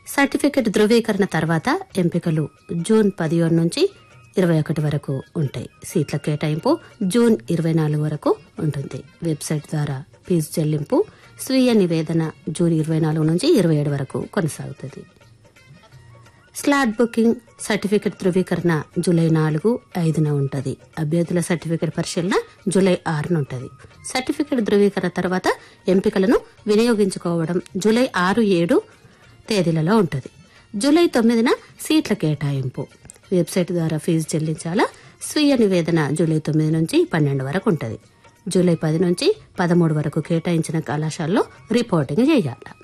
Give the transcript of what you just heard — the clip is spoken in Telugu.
సర్టిఫికెట్ ధృవీకరణ తర్వాత ఎంపికలు జూన్ పదిహేను నుంచి ఇరవై ఒకటి వరకు ఉంటాయి సీట్ల కేటాయింపు జూన్ ఇరవై నాలుగు వరకు ఉంటుంది వెబ్సైట్ ద్వారా ఫీజు చెల్లింపు స్వీయ నివేదన జూన్ ఇరవై నాలుగు నుంచి ఇరవై ఏడు వరకు కొనసాగుతుంది స్లాట్ బుకింగ్ సర్టిఫికెట్ ధృవీకరణ జూలై నాలుగు ఐదున ఉంటుంది అభ్యర్థుల సర్టిఫికెట్ పరిశీలన జూలై ఆరున ఉంటుంది సర్టిఫికెట్ ధృవీకరణ తర్వాత ఎంపికలను వినియోగించుకోవడం జూలై ఆరు ఏడు తేదీలలో ఉంటుంది జూలై తొమ్మిదిన సీట్ల కేటాయింపు వెబ్సైట్ ద్వారా ఫీజు చెల్లించాలా స్వీయ నివేదన జూలై తొమ్మిది నుంచి పన్నెండు వరకు ఉంటుంది జూలై పది నుంచి పదమూడు వరకు కేటాయించిన కళాశాలలో రిపోర్టింగ్ చేయాలి